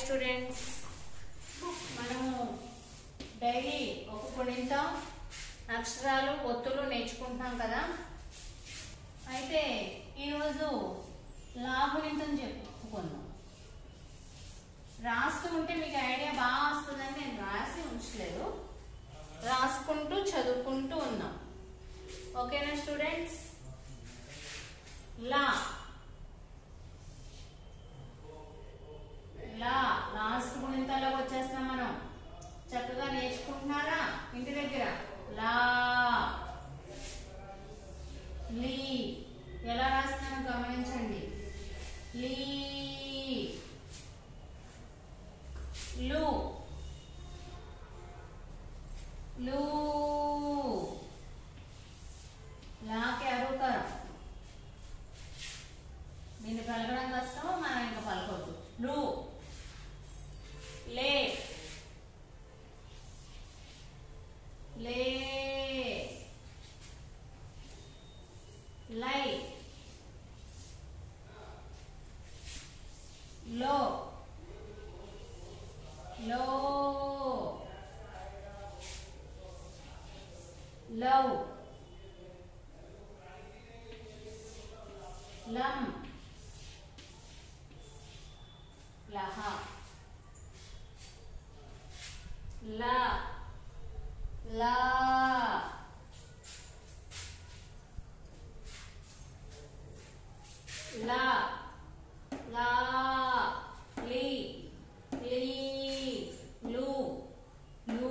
students మనము daily ఒక గుణింత అక్షరాలు ఒత్తులు నేర్చుకుంటున్నాం కదా అయితే ఈరోజు లా గుణింతం చెప్పుకుందాం రాస్తూ ఉంటే మీకు ఐడియా బాగా వస్తుందని నేను రాసి ఉంచలేదు రాసుకుంటూ చదువుకుంటూ ఉన్నాం ఓకేనా స్టూడెంట్స్ లా లా లాస్ట్ గుణింతాలకు వచ్చేస్తున్నాం మనం చక్కగా నేర్చుకుంటున్నారా ఇంటి దగ్గర లా లీ ఎలా రాస్తున్నాను గమనించండి లీ లు లు లాకి అరుకరం దీన్ని పలకడం కష్టం మనం ఇంకా పలకొద్దు లు లే లే లై లో లో లవ్ లం లహ లా లా లా లా లీ లీ లు లు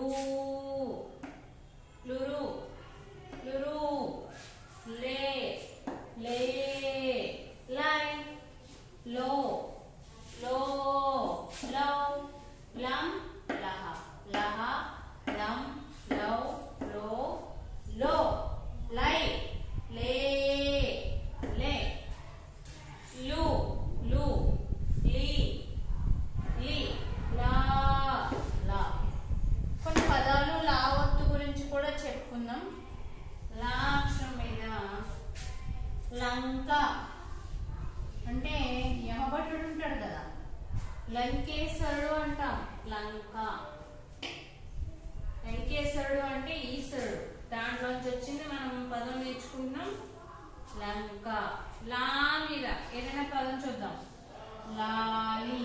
లురు లురు లే లే లై లో లో లౌ లం లహ లహ లం లౌ లో లో లై లే లే లు లు లీ లీ లా లా కొన్ని పదాలు లా ఒత్తు గురించి కూడా చెప్పుకుందాం లా అక్షరం మీద లంక అంటే యమభటుడు ఉంటాడు కదా లంకేశ్వరుడు అంటాం లంక లంకేశ్వరుడు అంటే ఈశ్వరుడు దాంట్లోంచి వచ్చింది మనం పదం నేర్చుకుంటున్నాం లంక లా మీద ఏదైనా పదం చూద్దాం లాలి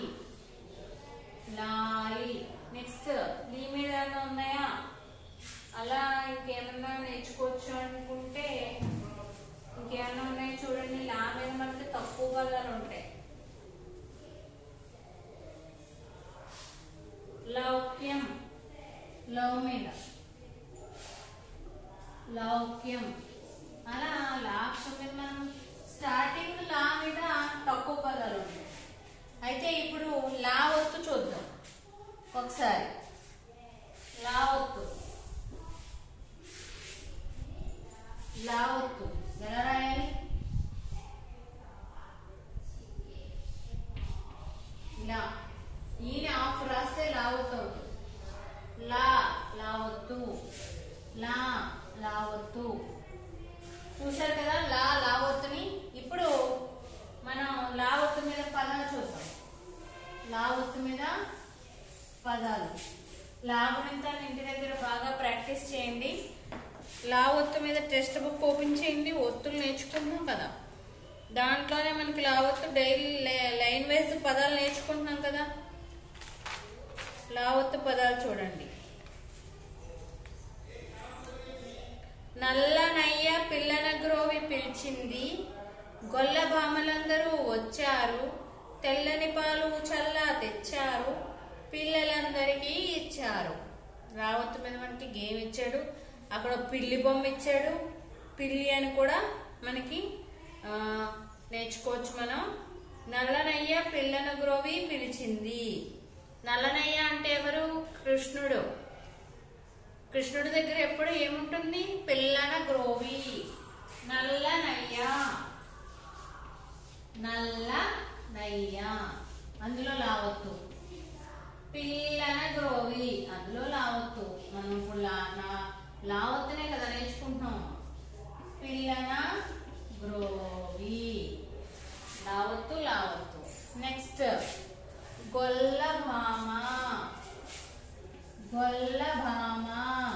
లాలి నెక్స్ట్ లీ మీద ఏమైనా ఉన్నాయా అలా ఇంకేమన్నా నేర్చుకోవచ్చు అనుకుంటే ఇంకేమన్నా ఉన్నాయి చూడండి లా మీద మనకి తక్కువ కలర్ ఉంటాయి లౌక్యం లవ్ మీద లౌక్యం అలా లాక్షం మీద మనం స్టార్టింగ్ లా మీద తక్కువ పదాలు ఉంటాయి అయితే ఇప్పుడు లా ఒత్తు చూద్దాం ఒకసారి లా ఒత్తు లా ఒత్తు ఎలా రాయాలి ఇలా ఈయన ఆఫ్ రాస్తే లా ఒత్తు అవుతుంది లా లా ఒత్తు లా లా ఒత్తు చూశారు కదా లా లా ఒత్తుని ఇప్పుడు మనం లా ఒత్తు మీద పదాలు చూద్దాం లా ఒత్తు మీద పదాలు లా గురింతాన్ని ఇంటి దగ్గర బాగా ప్రాక్టీస్ చేయండి లా ఒత్తు మీద టెక్స్ట్ బుక్ ఓపెన్ చేయండి ఒత్తులు నేర్చుకుంటున్నాం కదా దాంట్లోనే మనకి లా ఒత్తు డైలీ లైన్ వైజ్ పదాలు నేర్చుకుంటున్నాం కదా లా ఒత్తు పదాలు చూడండి నల్లనయ్య పిల్లన గ్రోవి పిలిచింది గొల్ల భామలందరూ వచ్చారు తెల్లని పాలు చల్లా తెచ్చారు పిల్లలందరికీ ఇచ్చారు రావత్తు మీద మనకి గేమ్ ఇచ్చాడు అక్కడ పిల్లి బొమ్మ ఇచ్చాడు పిల్లి అని కూడా మనకి ఆ, నేర్చుకోవచ్చు మనం నల్లనయ్య పిల్లన గ్రోవి పిలిచింది నల్లనయ్య అంటే ఎవరు కృష్ణుడు కృష్ణుడి దగ్గర ఎప్పుడు ఏముంటుంది పిల్లన గ్రోవి నల్ల నయ్య నల్ల నయ్య అందులో లావత్తు పిల్లన గ్రోవి అందులో లావత్తు మనం ఇప్పుడు లా నా- లావత్తునే కదా నేర్చుకుంటున్నాం పిల్లన గ్రోవి లావత్తు లావత్తు నెక్స్ట్ గొల్ల భామ గొల్లభామ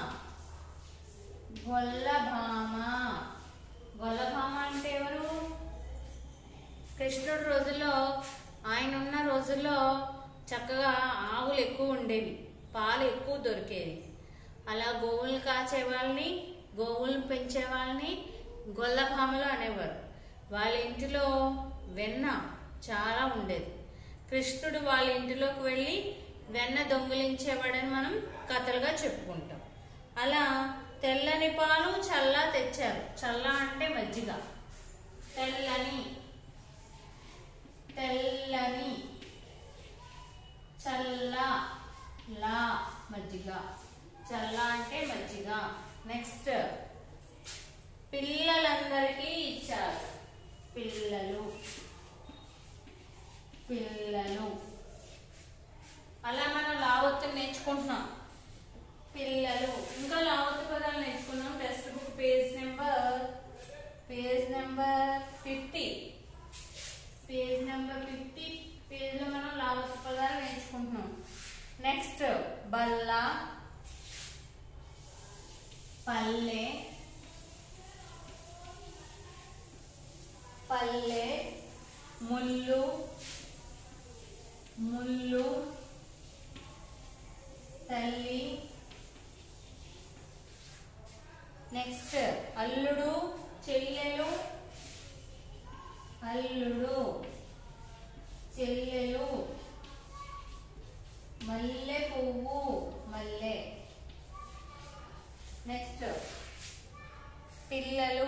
గొల్లభామ గొల్లభామ అంటే ఎవరు కృష్ణుడు రోజుల్లో ఆయన ఉన్న రోజుల్లో చక్కగా ఆవులు ఎక్కువ ఉండేవి పాలు ఎక్కువ దొరికేది అలా గోవులు కాచే వాళ్ళని గోవులను పెంచే వాళ్ళని గొల్లభామలు అనేవారు వాళ్ళ ఇంటిలో వెన్న చాలా ఉండేది కృష్ణుడు వాళ్ళ ఇంటిలోకి వెళ్ళి వెన్న దొంగిలించేవాడని మనం కథలుగా చెప్పుకుంటాం అలా తెల్లని పాలు చల్లా తెచ్చారు చల్ల అంటే మజ్జిగ తెల్లని తెల్లని చల్ల లా మజ్జిగ చల్ల అంటే మజ్జిగ నెక్స్ట్ పిల్లలందరికీ ఇచ్చారు పిల్లలు పిల్లలు అలా మనం లావత్తు నేర్చుకుంటున్నాం పిల్లలు ఇంకా లావత్తు పదాలు నేర్చుకున్నాం text book page number page number fifty page number fifty పేజ్లో మనం లావత్తు పదాలు నేర్చుకుంటున్నాం నెక్స్ట్ బల్ల పల్లె పల్లె ముళ్ళు ముళ్ళు తల్లి నెక్స్ట్ అల్లుడు చెల్లెలు అల్లుడు చెల్లెలు మల్లె పువ్వు మల్లె నెక్స్ట్ పిల్లలు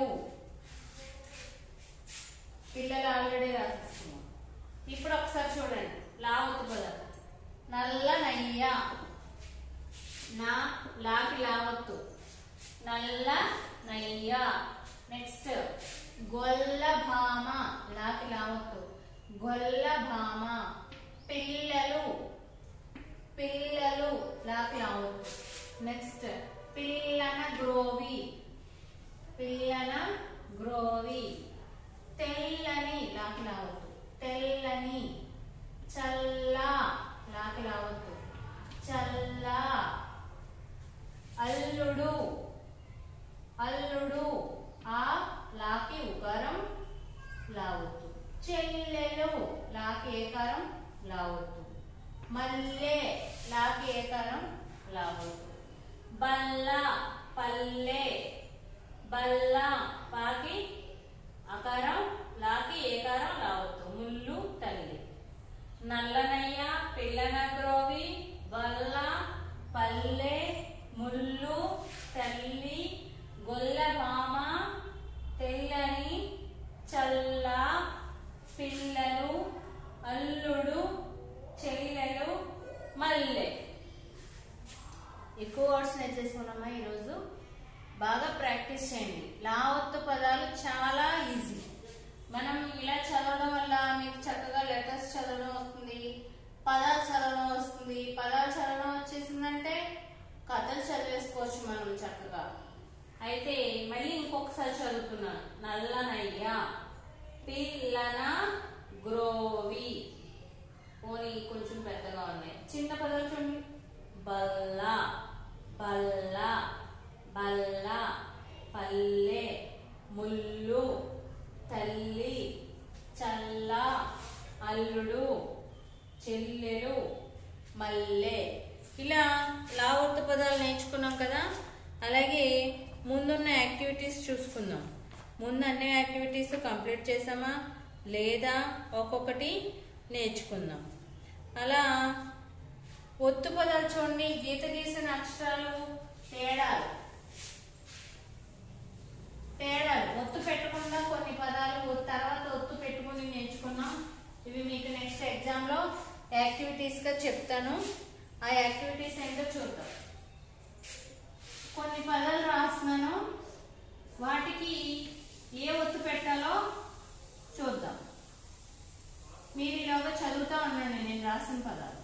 పిల్లలు ఆల్రెడీ రాసేసుకున్నాం ఇప్పుడు ఒకసారి చూడండి లావత్తు పదాలు నల్ల నయ్య నా లాకి లావత్తు నల్ల నయ్య నెక్స్ట్ గొల్ల భామ లాకి లావత్తు గొల్ల భామ పిల్లలు పిల్లలు లాకి లావత్తు నెక్స్ట్ పిల్లన గ్రోవి పిల్లన గ్రోవి తెల్లని లాకి లావద్దు తెల్లని చల్ల లాకి లావద్దు చల్ల అల్లుడు అల్లుడు ఆ లాకి ఉకారం లావద్దు చెల్లెలు లాకి ఏకారం లావద్దు మల్లె లాకి ఏకారం లావద్దు బల్ల పల్లె బల్ల పాకి అకారం లాకి ఏకారం లావద్దు ముళ్ళు తల్లి నల్లనయ్య పిల్లన గ్రోవి బల్ల పల్లె ముళ్ళు తల్లి గొల్లభామ తెల్లని చల్ల పిల్లలు అల్లుడు చెల్లెలు మల్లె ఎక్కువ వర్డ్స్ నేర్చేసుకున్నామా ఈరోజు బాగా ప్రాక్టీస్ చేయండి లావత్తు పదాలు చాలా ఈజీ మనం ఇలా చదవడం వల్ల మీకు చక్కగా లెటర్స్ చదవడం వస్తుంది పదాలు చదవడం వస్తుంది పదాలు చదవడం వచ్చేసిందంటే కథలు చదివేసుకోవచ్చు మనం చక్కగా అయితే మళ్ళీ ఇంకొకసారి చదువుతున్నాను నల్లనయ్య పిల్లన గ్రోవి పోనీ కొంచెం పెద్దగా ఉన్నాయి చిన్న పదాలు చూడండి బల్ల బల్ల బల్ల పల్లె ముళ్ళు తల్లి చల్ల అల్లుడు చెల్లెలు మల్లె ఇలా లావత్తు పదాలు నేర్చుకున్నాం కదా అలాగే ముందున్న యాక్టివిటీస్ చూసుకుందాం ముందు అన్ని యాక్టివిటీస్ కంప్లీట్ చేసామా లేదా ఒక్కొక్కటి నేర్చుకుందాం అలా ఒత్తు పదాలు చూడండి గీత గీసిన అక్షరాలు తేడాలు తేడాలు ఒత్తు పెట్టకుండా కొన్ని పదాలు ఒత్తు తర్వాత ఒత్తు పెట్టుకుని నేర్చుకున్నాం ఇవి మీకు నెక్స్ట్ ఎగ్జామ్ లో యాక్టివిటీస్ గా చెప్తాను ఆ యాక్టివిటీస్ ఏంటో చూద్దాం కొన్ని పదాలు రాస్తున్నాను వాటికి ఏ ఒత్తు పెట్టాలో చూద్దాం మీరు ఇలాగా చదువుతా ఉండండి నేను రాసిన పదాలు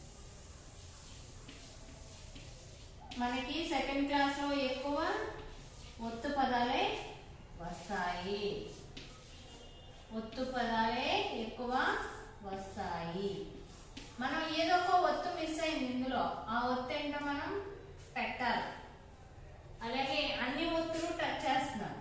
మనకి సెకండ్ క్లాస్ లో ఎక్కువ ఒత్తు పదాలే వస్తాయి ఒత్తు పదాలే ఎక్కువ వస్తాయి మనం ఏదో ఒక ఒత్తు మిస్ అయింది ఇందులో ఇందులో ఆ ఒత్తు ఏంటో మనం పెట్టాలి అలాగే అన్ని ఒత్తులు టచ్ చేస్తున్నాం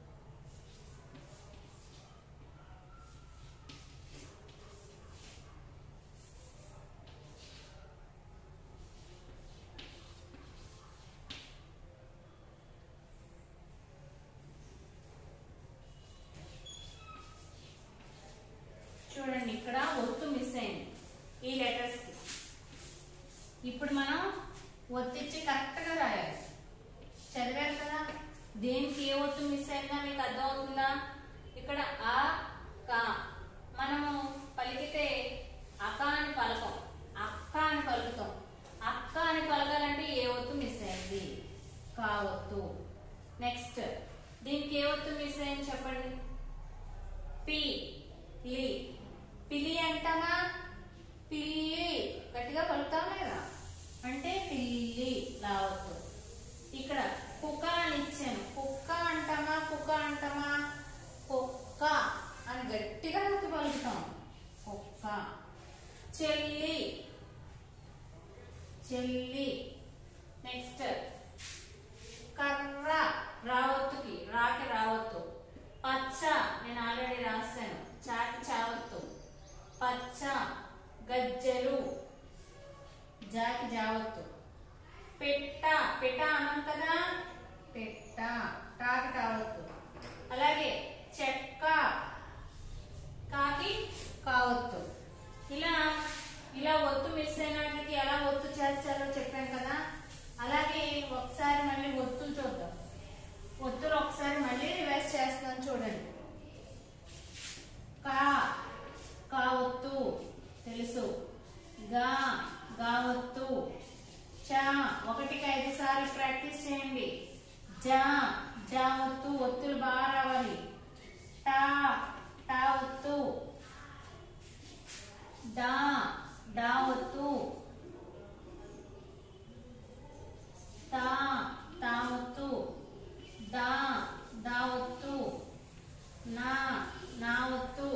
చూడండి ఇక్కడ ఒత్తు మిస్ అయింది ఈ లెటర్స్ కి ఇప్పుడు మనం ఒత్తిచ్చి కరెక్ట్ గా రాయాలి చదివారు కదా దేనికి ఏ ఒత్తు మిస్ అయిందా మీకు అర్థం అవుతుందా ఇక్కడ ఆ కా మనము పలికితే అక అని పలకం అక్క అని పలుకుతాం అక్క అని పలకాలంటే ఏ ఒత్తు మిస్ అయింది కా ఒత్తు నెక్స్ట్ దీనికి ఏ ఒత్తు మిస్ అయింది చెప్పండి పి లి పిలి అంటామా పిల్లి గట్టిగా పలుకుతాం లేదా అంటే పిల్లి లావద్దు ఇక్కడ కుక్క అని ఇచ్చాను కుక్క అంటామా కుక్క అంటామా కుక్క అని గట్టిగా నొక్కి పలుకుతాం కుక్క చెల్లి చెల్లి నెక్స్ట్ కర్ర రావత్తుకి రాకి రావత్తు పచ్చ నేను ఆల్రెడీ రాశాను చాకి చావత్తు పచ్చ గజ్జలు జాకి జావత్తు పెట్ట పెట్ట అనం కదా పెట్ట టాకి టావత్తు అలాగే చెక్క కాకి కావత్తు ఇలా ఇలా ఒత్తు మిస్ అయిన వాటికి ఎలా ఒత్తు చేర్చాలో చెప్పాను కదా అలాగే ఒకసారి మళ్ళీ ఒత్తులు చూద్దాం ఒత్తులు ఒకసారి మళ్ళీ రివైజ్ చేస్తున్నాను చూడండి కా కా ఒత్తు తెలుసు గా గా ఒత్తు చా ఒకటికి ఐదు సార్లు ప్రాక్టీస్ చేయండి జా జా ఒత్తు ఒత్తులు బాగా రావాలి టా టా ఒత్తు డా డా ఒత్తు తా తా ఒత్తు దా దా ఒత్తు నా నా ఒత్తు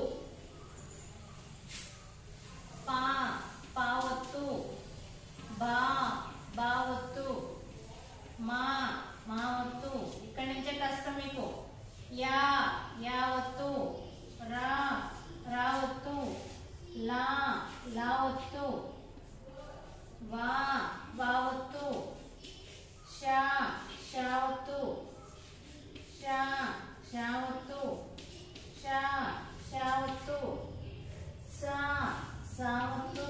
పా పా ఒత్తు బా బా ఒత్తు మా మా ఒత్తు ఇక్కడి నుంచే కష్టం మీకు యా యా ఒత్తు రా రా ఒత్తు లా లా ఒత్తు వా వా ఒత్తు షా షా ఒత్తు షా షా ఒత్తు షా షా ఒత్తు సా సా ఒత్తు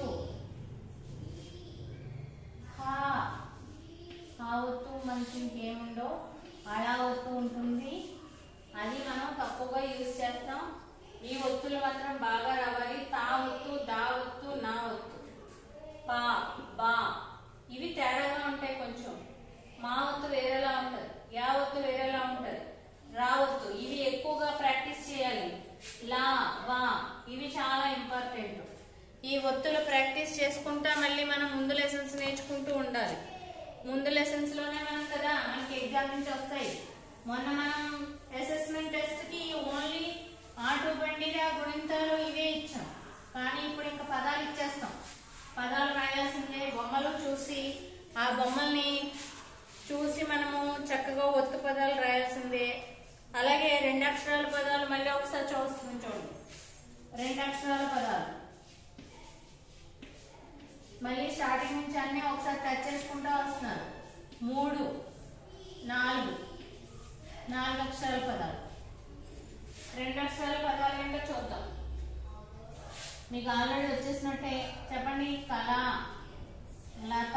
హా హా ఒత్తు మనకి ఇంకేముండో అలా ఒత్తు ఉంటుంది అది మనం తక్కువగా యూజ్ చేస్తాం ఈ ఒత్తులు మాత్రం బాగా రావాలి తా ఒత్తు దా ఒత్తు నా ఒత్తు పా బా ఇవి తేడాగా ఉంటాయి కొంచెం మా ఒత్తు వేరేలా ఉంటది యా ఒత్తు వేరేలా ఉంటది రా ఒత్తు ఇవి ఎక్కువగా ప్రాక్టీస్ చేయాలి లా వా ఇవి చాలా ఇంపార్టెంట్ ఈ ఒత్తులు ప్రాక్టీస్ చేసుకుంటా మళ్ళీ మనం ముందు లెసన్స్ నేర్చుకుంటూ ఉండాలి ముందు లెసన్స్ లోనే మనం కదా మనకి ఎగ్జామ్ నుంచి వస్తాయి మొన్న మనం అసెస్మెంట్ టెస్ట్ కి ఓన్లీ ఆటు బండిరా గుణింతాలు ఇవే ఇచ్చాం కానీ ఇప్పుడు ఇంకా పదాలు ఇచ్చేస్తాం పదాలు రాయాల్సిందే బొమ్మలు చూసి ఆ బొమ్మల్ని చూసి మనము చక్కగా ఒత్తు పదాలు రాయాల్సిందే అలాగే రెండు అక్షరాల పదాలు మళ్ళీ ఒకసారి చూస్తుంది చూడండి రెండు అక్షరాల పదాలు మళ్ళీ స్టార్టింగ్ నుంచి అన్ని ఒకసారి టచ్ చేసుకుంటూ వస్తున్నారు మూడు నాలుగు నాలుగు అక్షరాల పదాలు రెండు అక్షరాల పదాలు ఏంటో చూద్దాం మీకు ఆల్రెడీ వచ్చేసినట్టే చెప్పండి కళ లత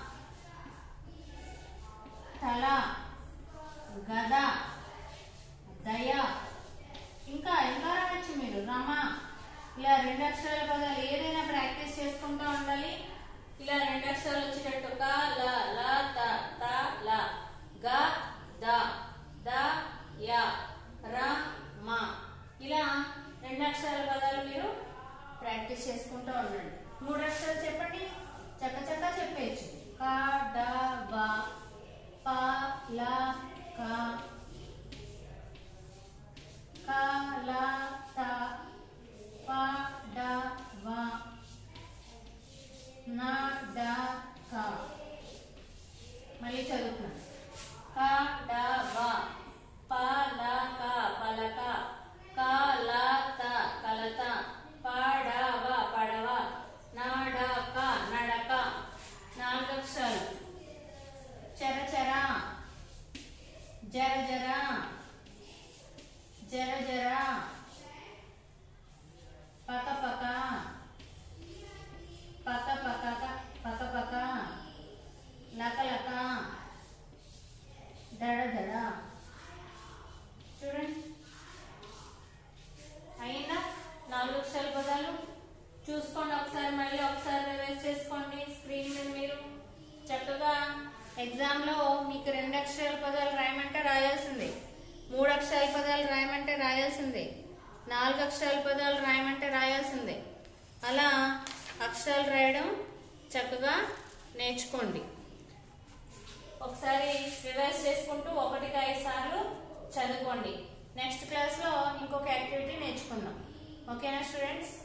తల గద దయ ఇంకా ఇంకా రావచ్చు మీరు రమ ఇలా రెండు అక్షరాల పదాలు ఏదైనా ప్రాక్టీస్ చేసుకుంటూ ఉండాలి ఇలా రెండు అక్షరాలు వచ్చేటట్టు క ల ల త త ల గ ద ద య ర మ ఇలా రెండు అక్షరాల పదాలు మీరు ప్రాక్టీస్ చేసుకుంటూ ఉండండి మూడు అక్షరాలు చెప్పండి చక్క చక్క చెప్పేయచ్చు క డ బ ప ల క క ల త ప డ వ న డ క క మళ్ళీ చదువుతున్నాను క డ బ ప ల క పలక క ల త కలత ప డ వ పడవ న డ క నడక నాలుగు అక్షరాలు చర చర జర జర జర జర పక పక పక పక పక పక లక లక దడ దడ చూడండి అయిందా నాలుగు అక్షరాల పదాలు చూసుకోండి ఒకసారి మళ్ళీ ఒకసారి రివైజ్ చేసుకోండి స్క్రీన్ మీద మీరు చక్కగా ఎగ్జామ్లో మీకు రెండు అక్షరాల పదాలు రాయమంటే రాయాల్సిందే మూడు అక్షరాల పదాలు రాయమంటే రాయాల్సిందే నాలుగు అక్షరాల పదాలు రాయమంటే రాయాల్సిందే అలా అక్షరాలు రాయడం చక్కగా నేర్చుకోండి ఒకసారి రివైజ్ చేసుకుంటూ ఒకటికి ఐదు సార్లు చదువుకోండి నెక్స్ట్ క్లాస్లో ఇంకొక యాక్టివిటీ నేర్చుకుందాం ఓకేనా స్టూడెంట్స్